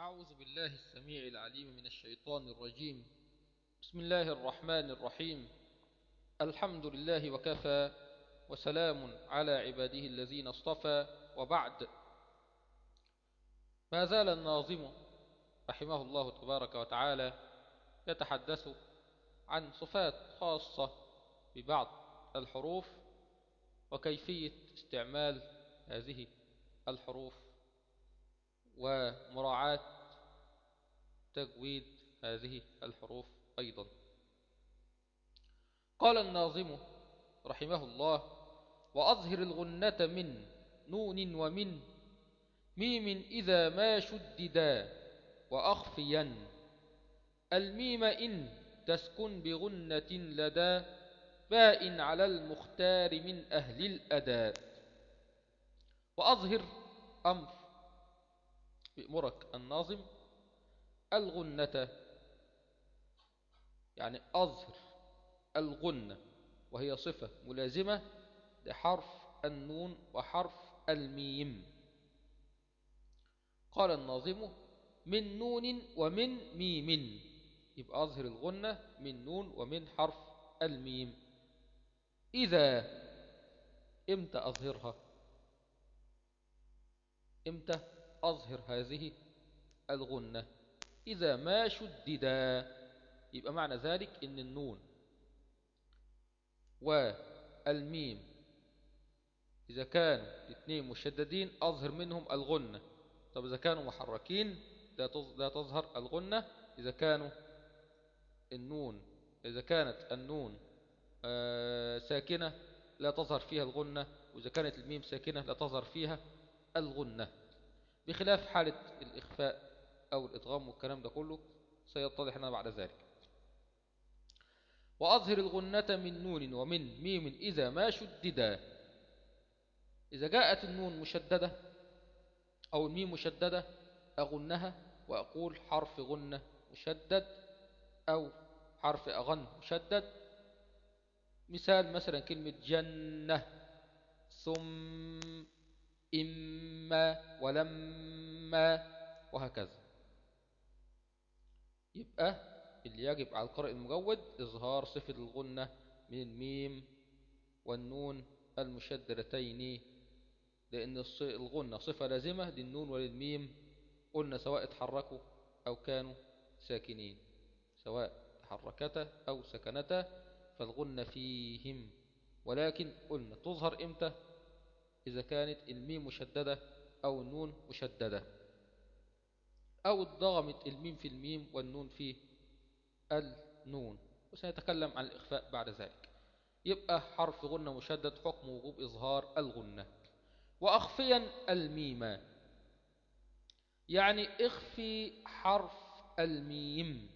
أعوذ بالله السميع العليم من الشيطان الرجيم بسم الله الرحمن الرحيم الحمد لله وكفى وسلام على عباده الذين اصطفى وبعد ما زال الناظم رحمه الله تبارك وتعالى يتحدث عن صفات خاصة ببعض الحروف وكيفية استعمال هذه الحروف ومراعاة تجويد هذه الحروف أيضا قال الناظم رحمه الله وأظهر الغنة من نون ومن ميم إذا ما شددا وأخفيا الميم إن تسكن بغنة لدى باء على المختار من أهل الأداء وأظهر أمر بأمرك الناظم الغنة يعني أظهر الغنة وهي صفة ملازمة لحرف النون وحرف الميم قال الناظم من نون ومن ميم يبقى أظهر الغنة من نون ومن حرف الميم إذا إمتى أظهرها إمتى أظهر هذه الغنة إذا ما شددا يبقى معنى ذلك إن النون والميم إذا كانوا الاثنين مشددين أظهر منهم الغنة طب إذا كانوا محركين لا تظهر الغنة إذا كانوا النون إذا كانت النون ساكنة لا تظهر فيها الغنة وإذا كانت الميم ساكنة لا تظهر فيها الغنة بخلاف حالة الإخفاء أو الإدغام والكلام ده كله سيتضح لنا بعد ذلك وأظهر الغنة من نون ومن ميم إذا ما شددا إذا جاءت النون مشددة أو الميم مشددة أغنها وأقول حرف غنة مشدد أو حرف أغن مشدد مثال مثلا كلمة جنة ثم إما ولما وهكذا يبقى اللي يجب على القارئ المجود إظهار صفة الغنة من الميم والنون المشدرتين لأن الغنة صفة لازمة للنون وللميم قلنا سواء اتحركوا أو كانوا ساكنين سواء تحركتا أو سكنتا فالغنة فيهم ولكن قلنا تظهر إمتى إذا كانت الميم مشددة أو النون مشددة أو اتضغمت الميم في الميم والنون في النون وسنتكلم عن الإخفاء بعد ذلك يبقى حرف غنة مشدد حكم وجوب إظهار الغنة وأخفيا الميم يعني اخفي حرف الميم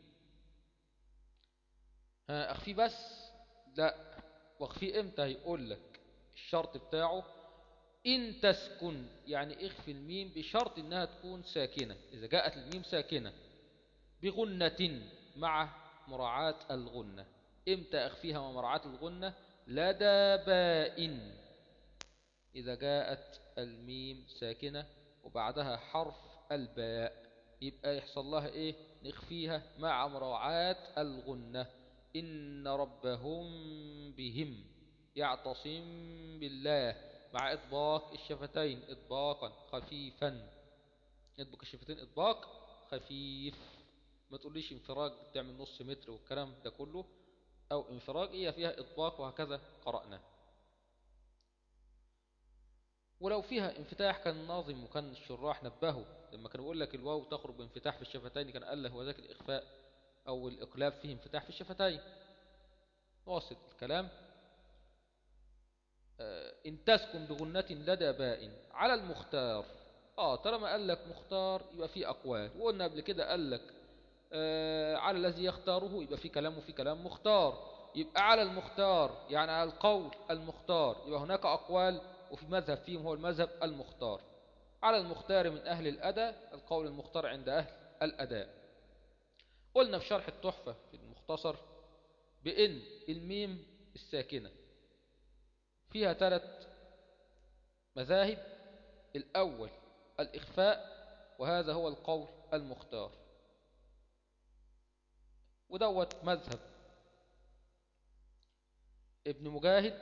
ها اخفي بس لا واخفي امتى هيقول لك الشرط بتاعه إن تسكن يعني اخفي الميم بشرط إنها تكون ساكنة إذا جاءت الميم ساكنة بغنة مع مراعاة الغنة إمتى أخفيها مع مراعاة الغنة لدى باء إذا جاءت الميم ساكنة وبعدها حرف الباء يبقى يحصل لها إيه نخفيها مع مراعاة الغنة إن ربهم بهم يعتصم بالله مع إطباق الشفتين إطباقا خفيفا إطباق الشفتين إطباق خفيف ما تقوليش انفراج تعمل نص متر والكلام ده كله أو انفراج هي فيها إطباق وهكذا قرأنا ولو فيها انفتاح كان الناظم وكان الشراح نبهه لما كان يقول لك الواو تخرج بانفتاح في الشفتين كان قال له هو ذاك الإخفاء أو الإقلاب فيه انفتاح في الشفتين واصل الكلام إن تسكن بغنة لدى باء على المختار آه طالما قال لك مختار يبقى فيه أقوال وقلنا قبل كده قال لك آه على الذي يختاره يبقى فيه كلام وفيه كلام مختار يبقى على المختار يعني على القول المختار يبقى هناك أقوال وفي مذهب فيهم هو المذهب المختار على المختار من أهل الأداء القول المختار عند أهل الأداء قلنا في شرح التحفة في المختصر بإن الميم الساكنة فيها ثلاث مذاهب الأول الإخفاء وهذا هو القول المختار ودوت مذهب ابن مجاهد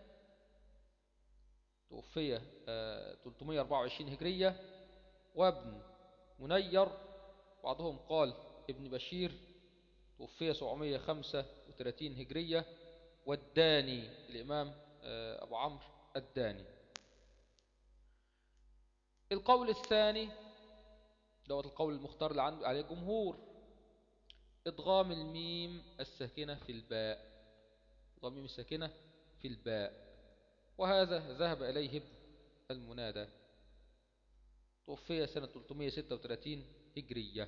توفي آه، 324 هجرية وابن منير بعضهم قال ابن بشير توفي 735 هجرية والداني الإمام آه، أبو عمرو الداني القول الثاني دوت القول المختار اللي عنده عليه جمهور إدغام الميم الساكنة في الباء إدغام الميم الساكنة في الباء وهذا ذهب إليه ابن المنادى توفي سنة 336 هجرية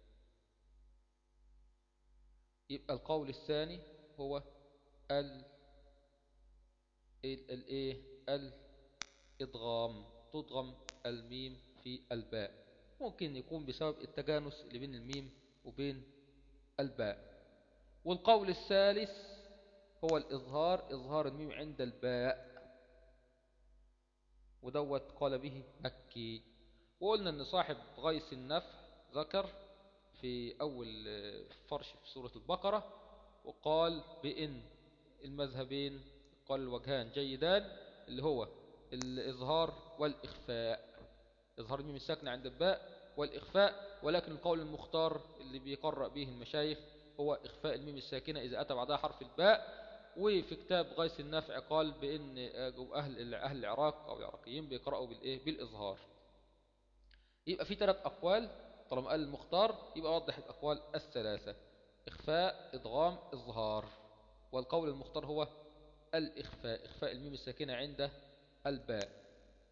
يبقى القول الثاني هو ال الايه الادغام تدغم الميم في الباء ممكن يكون بسبب التجانس اللي بين الميم وبين الباء والقول الثالث هو الإظهار إظهار الميم عند الباء ودوت قال به مكي وقلنا أن صاحب غيث النفع ذكر في أول فرش في سورة البقرة وقال بإن المذهبين قال الوجهان جيدان اللي هو الإظهار والإخفاء إظهار الميم الساكنة عند الباء والإخفاء ولكن القول المختار اللي بيقرأ به المشايخ هو إخفاء الميم الساكنة إذا أتى بعدها حرف الباء وفي كتاب غيث النافع قال بأن أهل أهل العراق أو العراقيين بيقرأوا بالإيه بالإظهار يبقى في ثلاث أقوال طالما قال المختار يبقى وضح الأقوال الثلاثة إخفاء إضغام إظهار والقول المختار هو الإخفاء إخفاء الميم الساكنة عند الباء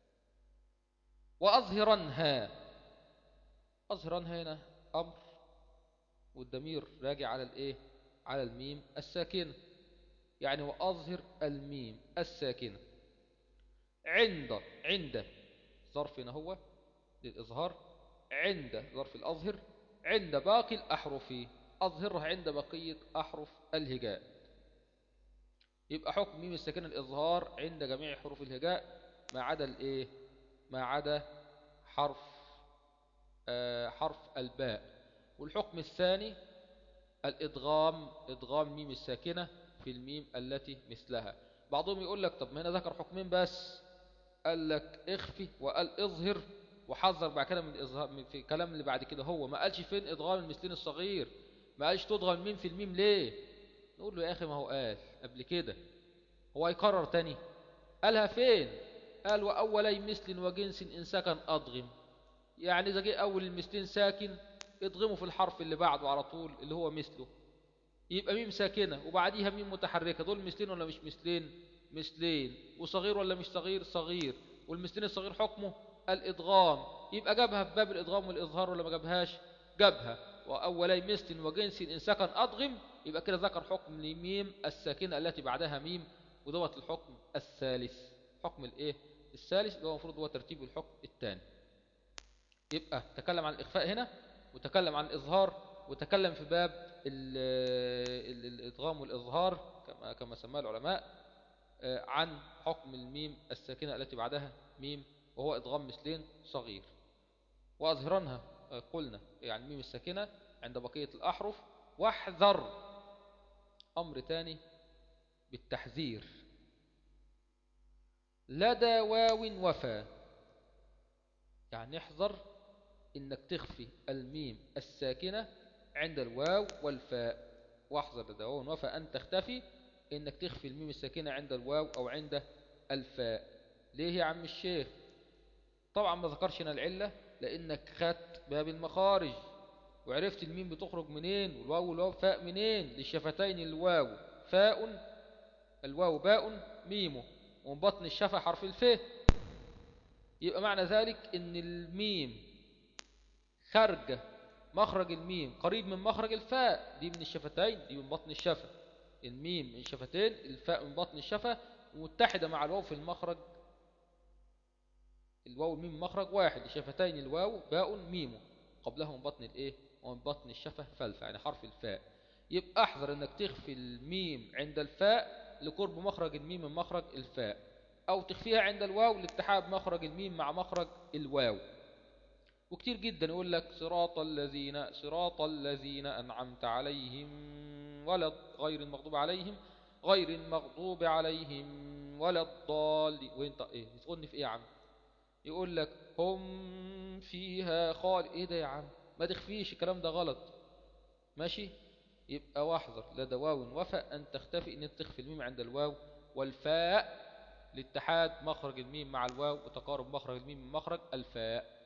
وأظهرنها أظهرنها هنا أمر والضمير راجع على الإيه على الميم الساكنة يعني وأظهر الميم الساكنة عند عند ظرف هنا هو للإظهار عند ظرف الأظهر عند باقي الأحرف أظهرها عند بقية أحرف الهجاء يبقى حكم ميم الساكنة الإظهار عند جميع حروف الهجاء ما عدا الإيه ما عدا حرف آه حرف الباء والحكم الثاني الإدغام إدغام ميم الساكنة في الميم التي مثلها بعضهم يقول لك طب ما هنا ذكر حكمين بس قال لك اخفي وقال اظهر وحذر بعد كده من الإظهار في الكلام اللي بعد كده هو ما قالش فين إدغام المثلين الصغير ما قالش تضغم الميم في الميم ليه نقول له يا أخي ما هو قال قبل كده هو يكرر تاني قالها فين قال وأولي مثل وجنس إن سكن أضغم يعني إذا جه أول المثلين ساكن اضغمه في الحرف اللي بعده على طول اللي هو مثله يبقى ميم ساكنة وبعديها ميم متحركة دول مثلين ولا مش مثلين مثلين وصغير ولا مش صغير صغير والمثلين الصغير حكمه الإدغام يبقى جابها في باب الإدغام والإظهار ولا ما جابهاش جابها وأولي مثل وجنس إن سكن أضغم يبقى كده ذكر حكم لميم الساكنة التي بعدها ميم ودوت الحكم الثالث حكم الإيه الثالث اللي هو المفروض هو ترتيب الحكم الثاني يبقى تكلم عن الإخفاء هنا وتكلم عن الإظهار وتكلم في باب الإدغام والإظهار كما كما سماه العلماء عن حكم الميم الساكنة التي بعدها ميم وهو إدغام مثلين صغير وأظهرنها قلنا يعني ميم الساكنة عند بقية الأحرف واحذر أمر تاني بالتحذير لدى واو وفا يعني احذر انك تخفي الميم الساكنة عند الواو والفاء واحذر لدى واو وفا أن تختفي انك تخفي الميم الساكنة عند الواو أو عند الفاء ليه يا عم الشيخ طبعا ما ذكرش هنا العلة لأنك خدت باب المخارج وعرفت الميم بتخرج منين والواو والواو فاء منين للشفتين الواو فاء الواو باء ميمه ومن بطن الشفة حرف الف يبقى معنى ذلك ان الميم خارجة مخرج الميم قريب من مخرج الفاء دي من الشفتين دي من بطن الشفة الميم من الشفتين الفاء من بطن الشفة متحدة مع الواو في المخرج الواو والميم مخرج واحد الشفتين الواو باء ميم قبله من بطن الايه ومن بطن الشفة فلف يعني حرف الفاء يبقى احذر انك تخفي الميم عند الفاء لقرب مخرج الميم من مخرج الفاء او تخفيها عند الواو لاتحاد مخرج الميم مع مخرج الواو وكتير جدا يقول لك صراط الذين صراط الذين أنعمت عليهم ولا غير المغضوب عليهم غير المغضوب عليهم ولا الضالين وانت ايه تقولني في ايه يا عم يقول لك هم فيها خالد ايه ده يا عم ما تخفيش الكلام ده غلط ماشي يبقى واحذر لدى واو وفاء أن تختفي أن تخفي الميم عند الواو والفاء لاتحاد مخرج الميم مع الواو وتقارب مخرج الميم من مخرج الفاء